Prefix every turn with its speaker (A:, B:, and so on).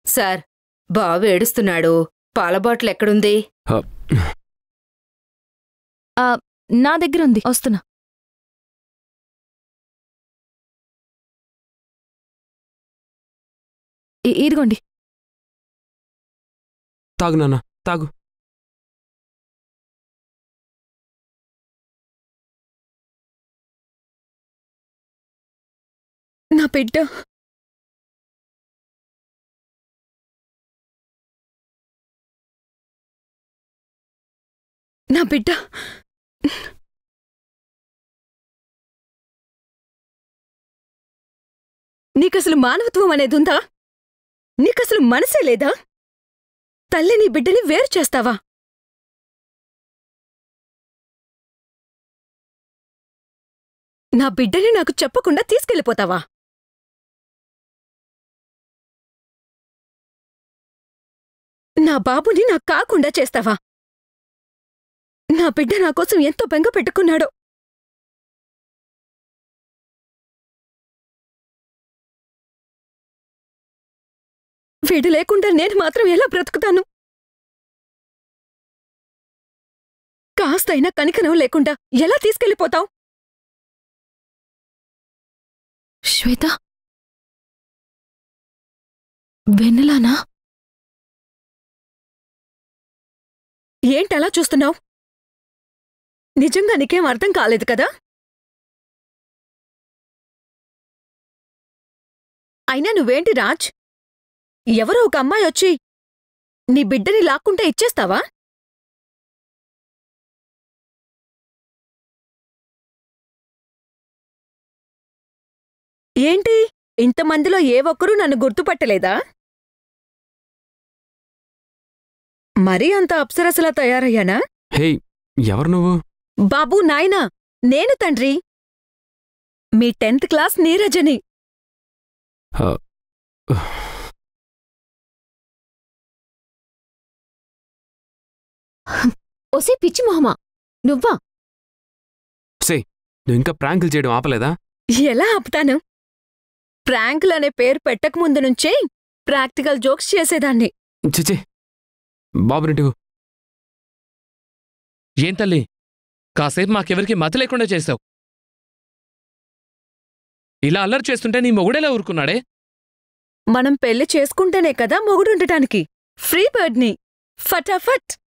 A: sir బాబు ఏడుస్తున్నాడు పాల bottle ఎక్కడుంది
B: నా దగ్గర ఉంది వస్తున్నా ఇ- ఇదిగోండి
C: తాగు నాన్న తాగు
B: నా బిడ్డ నా బిడ్డ నీకసలు మానవత్వం అనేది ఉందా నీకసలు మనసే లేదా తల్లి నీ బిడ్డని వేరు చేస్తావా నా బిడ్డని నాకు చెప్పకుండా తీసుకెళ్ళిపోతావా నా బాబుని నాకు కాకుండా చేస్తావా నా బిడ్డ నా కోసం ఎంతో బెంగ పెట్టుకున్నాడో వీడు లేకుండా నేను మాత్రం ఎలా బ్రతుకుతాను కాస్తైనా కనికరం లేకుండా ఎలా తీసుకెళ్ళిపోతావు శ్వేత వెన్నెలానా ఏంటలా చూస్తున్నావు నిజంగా నీకేం అర్థం కాలేదు కదా అయినా నువ్వేంటి రాజ్ ఎవరో ఒక అమ్మాయి వచ్చి నీ బిడ్డని లాక్కుంటే ఇచ్చేస్తావా ఏంటి ఇంతమందిలో ఏ ఒక్కరూ నన్ను గుర్తుపట్టలేదా మరీ అంత అప్సరసలా తయారయ్యానా
C: హే ఎవరు నువ్వు
B: బాబూ నాయనా నేను తండ్రి మీ టెన్త్ క్లాస్ నీరజని
C: ఆ,
D: ఒసే పిచ్చి మొహమా నువ్వా
C: సే నువ్వు ఇంకా ప్రాంకులు చేయడం ఆపలేదా
B: ఎలా ఆపుతాను ప్రాంకులు అనే పేరు పెట్టకముందు నుంచే ప్రాక్టికల్ జోక్స్ చేసేదాన్ని
C: చిచి బాబునిటివు
E: ఏం తల్లి కాసేపు మాకెవరికి మత లేకుండా చేశావు ఇలా అల్లరి చేస్తుంటే నీ మొగుడేలా ఊరుకున్నాడే
B: మనం పెళ్లి చేసుకుంటేనే కదా మొగుడుండటానికి ఫ్రీ బర్డ్ని ఫటాఫట్